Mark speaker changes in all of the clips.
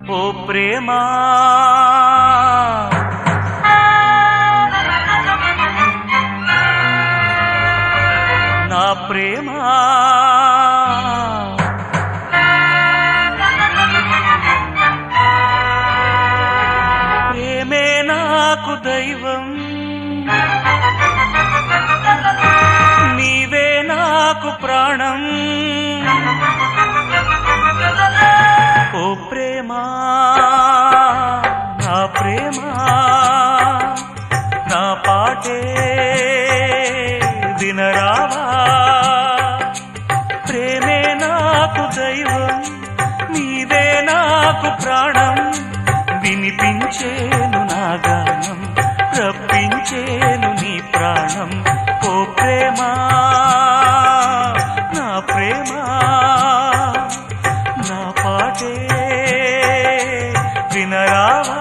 Speaker 1: ఓ ప్రేమా నా ప్రేమా ప్రేమే నాకు దైవం నీవే నాకు ప్రాణం ఓ ప్రేమా నా ప్రేమా నా పాటే వినరావా ప్రేమే నాకు దైవం నీవే నాకు ప్రాణం వినిపించేను నా గానం రప్పించేను నీ ప్రాణం ఓ ప్రేమా నా ప్రేమా నా పాటే వినరావా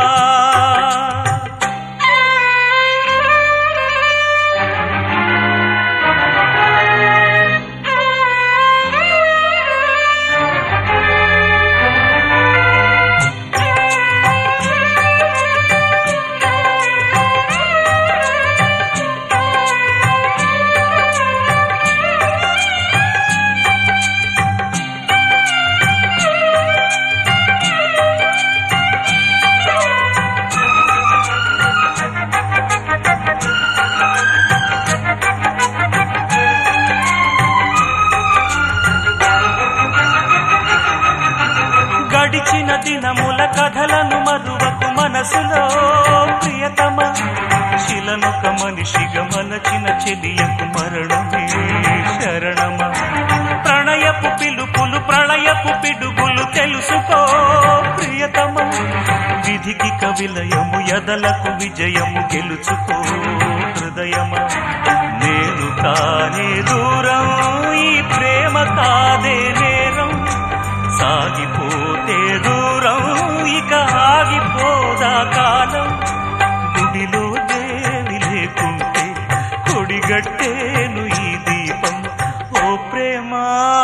Speaker 1: గడిచిన దినముల కథలను మరువకు మనసులో ప్రియతమ శిలనుక మనిషిగా మలచిన చెలియకు మరణమే శరణమ ప్రణయపు పిలుపులు ప్రళయపు పిడుగులు తెలుసుకో ప్రియతమ విధికి కవిలయము ఎదలకు విజయము గెలుచుకో హృదయమ నేను కానే దూరం ఈ ప్రేమ కాదే నేరం సాగిపోతే దూరం ఇక ఆగిపోదా కాలం గుడిలో దేవి లేకుంటే కొడిగట్టేను ఈ దీపం ఓ ప్రేమా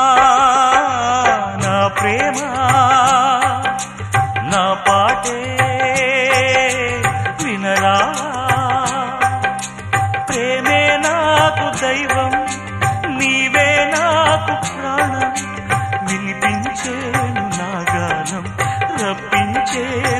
Speaker 1: నా ప్రేమా నా పాటే వినరా ప్రేమే నాకు దైవం నీవే నాకు ప్రాణం వినిపించేను నా గానం రప్పించే